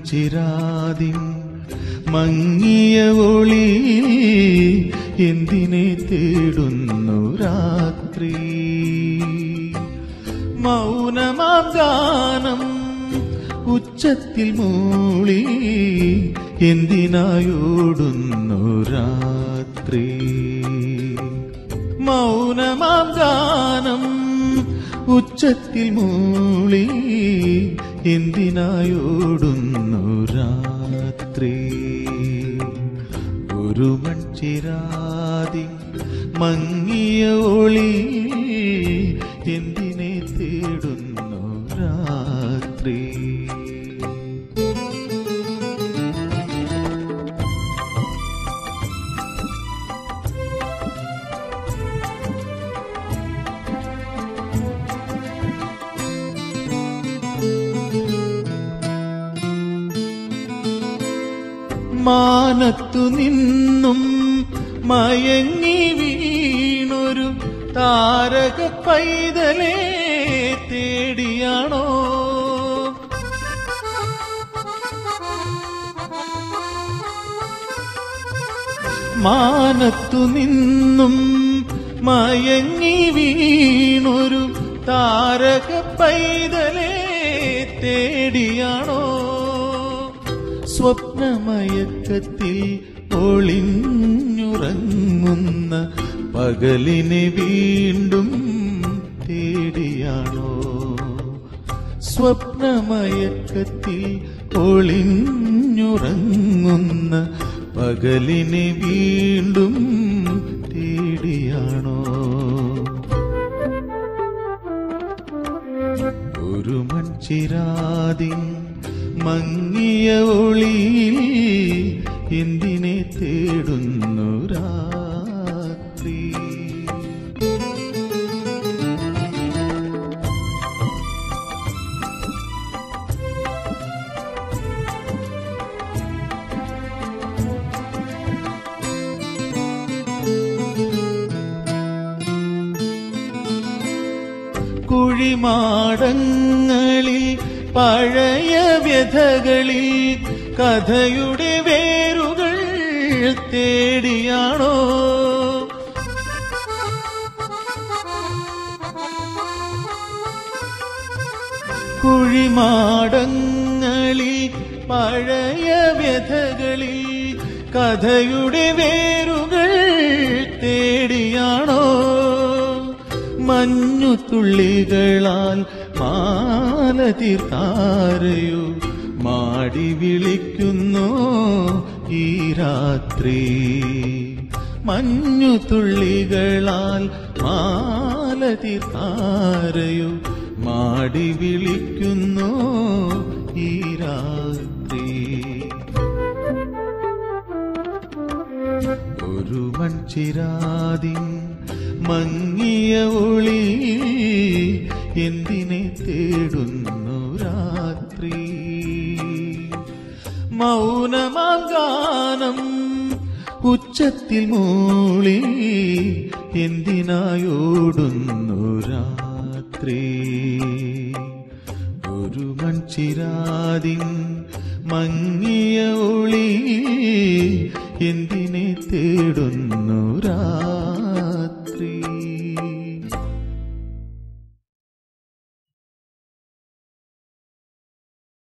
മൺചിരാതിൻ മങ്ങിയ ഒളി എന്തിനെ തേടുന്നു രാത്രി മൗനമാം ഗാനം ഉച്ചത്തിൽ മൂളി എന്തിനായോടുന്നു രാത്രി മൗനമാം ഗാനം ഉച്ചത്തിൽ മൂളി എന്തിനായോടുന്നു രാത്രി ഒരു മൺചിരാതി മങ്ങിയ ഒളി എന്തിനെ തേടുന്നു രാത്രി മാനത്തു നിന്നും മയങ്ങി വീണൊരു താരക പൈതലേ തേടിയാണോ മാനത്തു നിന്നും മയങ്ങി വീണൊരു താരക പൈതലേ തേടിയാണോ സ്വപ്നമയക്കത്തിൽ ഒളിഞ്ഞുറങ്ങുന്ന പകലിനെ വീണ്ടും തേടിയാണോ സ്വപ്നമയക്കത്തിൽ ഒളിഞ്ഞുറങ്ങുന്ന പകലിനെ വീണ്ടും തേടിയാണോ ഒരു മൺചിരാതിൻ മങ്ങിയ ഒളിയിൽ എന്തിനെ തേടുന്നു രാത്രി കുഴിമാടങ്ങളിൽ പഴയ വ്യഥകളിൽ കഥയുടെ വേരുകൾ തേടിയാണോ കുഴിമാടങ്ങളിൽ പഴയ വ്യഥകളിൽ കഥയുടെ വേരുകൾ തേടിയാണോ മഞ്ഞുതുള്ളികളാൽ മാല തീർത്താരയോ മാടി വിളിക്കുന്നു ഈ രാത്രി മഞ്ഞുതുള്ളികളാൽ മാല തീർത്താരയോ മാടി വിളിക്കുന്നു ഈ രാത്രി ഒരു മൺചിരാതിൻ മങ്ങിയ ഒളി എന്തിനെ തേടുന്നു രാത്രി മൗനമാം ഗാനം ഉച്ചത്തിൽ മൂളി എന്തിനായോടുന്നു രാത്രി ഒരു മൺചിരാതിൻ മങ്ങിയ ഒളി എന്തിനെ തേടുന്നു രാത്രി